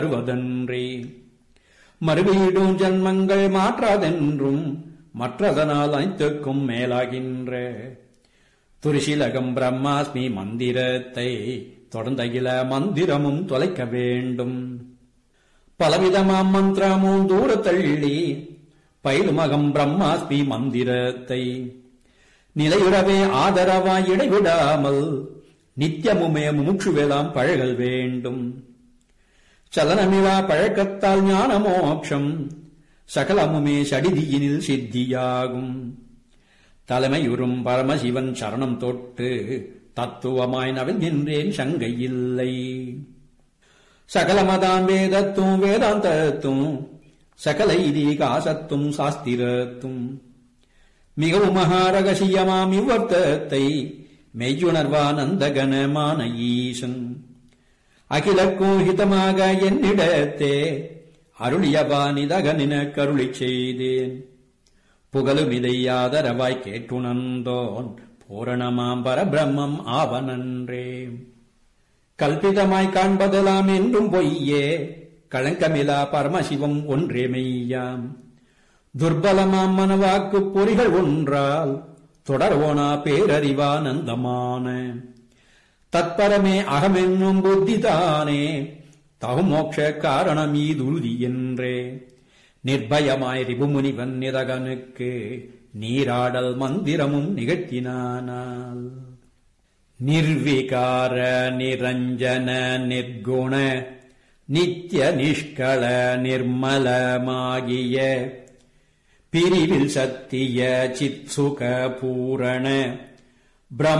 வருவதன்றே மறுவீடும் ஜன்மங்கள் மாற்றாதென்றும் மற்றதனால் அனைத்துக்கும் மேலாகின்ற துரிசிலகம் பிரம்மாஸ்மி மந்திரத்தை தொடர்ந்தகில மந்திரமும் தொலைக்க வேண்டும் பலவிதமாம் மந்திரமும் தூர தள்ளி பயிலுமகம் பிரம்மாஸ்மி மந்திரத்தை நிலையுறவே ஆதரவாய் இடைவிடாமல் நித்தியமுமே முமுட்சுவேலாம் பழகல் வேண்டும் சலனமிழா பழக்கத்தால் ஞான மோட்சம் சகலமுமே சடிதியினில் சித்தியாகும் தலைமையுறும் பரமசிவன் சரணம் தொட்டு தத்துவமாய் நவிழ்கின்றேன் சங்கையில்லை சகலமதாம் வேதத்தும் வேதாந்தத்தும் சகல இதிகாசத்தும் சாஸ்திரத்தும் மிகவும் மகாரகசியமாம் இவ்வர்த்தத்தை மெய்யுணர்வானந்தகனமான ஈசன் அகிலக்கும் ஹிதமாக என்னிடத்தே அருளியவானிதகனின கருளி செய்தேன் புகழுமிதை ஆதரவாய் கேட்டுணர்ந்தோன் பூரணமாம் பரபிரம்மம் ஆவனன்றே கல்பிதமாய் காண்பதெல்லாம் என்றும் பொய்யே களங்கமிலா பரமசிவம் ஒன்றே மெய்யாம் துர்பலமாம் மனவாக்கு பொறிகள் ஒன்றால் தொடர்வோனா பேரறிவானந்தமான தத்பரமே அகமென்னும் புத்திதானே தகுமோக்ஷ காரணம் ஈதுருதி என்றே நிர்பயமாய் ரிபுமுனிவன் நிதகனுக்கு நீராடல் மந்திரமும் நிகழ்த்தினானால் நிர்விகார நிரஞ்சன நிர்குண நித்ய நிஷ்கள நிர்மலமாகிய பிரிவில் சத்திய சித்சுக பூரண